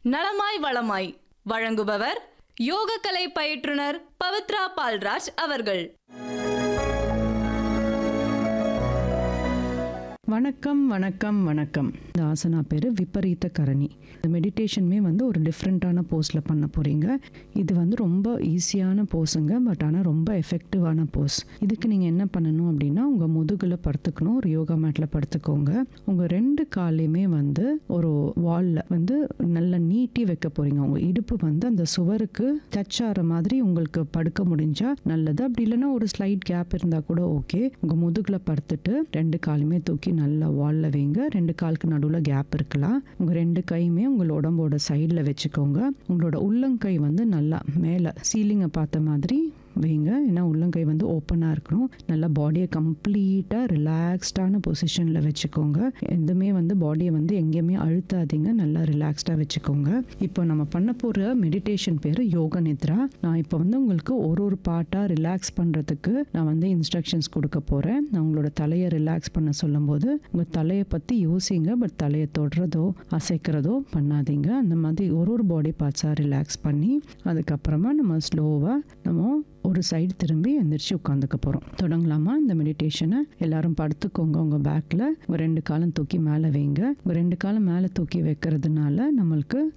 நலமாய் வளமாய் வழங்குபவர் யோகக்கலை பயிற்றுனர் பவித்ரா பால்ராஜ் அவர்கள் வணக்கம் வணக்கம் வணக்கம் இந்த ஆசனா பேர் விபரீத கரணி இந்த மெடிடேஷனுமே வந்து ஒரு டிஃப்ரெண்ட்டான போஸில் பண்ண போகிறீங்க இது வந்து ரொம்ப ஈஸியான போஸுங்க பட் ஆனால் ரொம்ப எஃபெக்டிவான போஸ் இதுக்கு நீங்கள் என்ன பண்ணணும் அப்படின்னா உங்கள் முதுகில் படுத்துக்கணும் ஒரு யோகா மேட்டில் படுத்துக்கோங்க உங்கள் ரெண்டு காலையுமே வந்து ஒரு வாலில் வந்து நல்லா நீட்டி வைக்க போகிறீங்க உங்கள் இடுப்பு வந்து அந்த சுவருக்கு டச் ஆகிற மாதிரி உங்களுக்கு படுக்க முடிஞ்சா நல்லது அப்படி இல்லைன்னா ஒரு ஸ்லைட் கேப் இருந்தால் கூட ஓகே உங்கள் முதுகில் படுத்துட்டு ரெண்டு காலுமே தூக்கி நல்லா வாலில் வைங்க ரெண்டு காலுக்கு நடுவில் கேப் இருக்கலாம் உங்கள் ரெண்டு கையுமே உங்களோட உடம்போட சைடில் வச்சுக்கோங்க உங்களோட உள்ளங்கை வந்து நல்லா மேலே சீலிங்கை பார்த்த மாதிரி வைங்க ஏன்னா உள்ளங்கை வந்து ஓப்பனாக இருக்கணும் நல்லா பாடியை கம்ப்ளீட்டாக ரிலாக்ஸ்டான பொசிஷனில் வச்சுக்கோங்க எதுவுமே வந்து பாடியை வந்து எங்கேயுமே அழுத்தாதீங்க நல்லா ரிலாக்ஸ்டாக வச்சுக்கோங்க இப்போ நம்ம பண்ண போகிற மெடிடேஷன் பேர் யோக நித்ரா நான் இப்போ வந்து உங்களுக்கு ஒரு ஒரு பார்ட்டாக ரிலாக்ஸ் பண்ணுறதுக்கு நான் வந்து இன்ஸ்ட்ரக்ஷன்ஸ் கொடுக்க போகிறேன் நான் உங்களோட தலையை ரிலாக்ஸ் பண்ண சொல்லும்போது உங்கள் தலையை பற்றி யோசிங்க பட் தலையை தொடுறதோ அசைக்கிறதோ பண்ணாதீங்க அந்த மாதிரி ஒரு ஒரு பாடி பார்ட்ஸாக ரிலாக்ஸ் பண்ணி அதுக்கப்புறமா நம்ம ஸ்லோவாக நம்ம ஒரு சைடு திரும்பி எந்திரிச்சு உட்காந்துக்க போகிறோம் தொடங்கலாமா இந்த மெடிடேஷனை எல்லாரும் படுத்துக்கோங்க உங்கள் பேக்கில் உங்கள் ரெண்டு காலம் தூக்கி மேலே வைங்க உங்கள் ரெண்டு காலம் மேலே தூக்கி வைக்கிறதுனால நம்மளுக்கு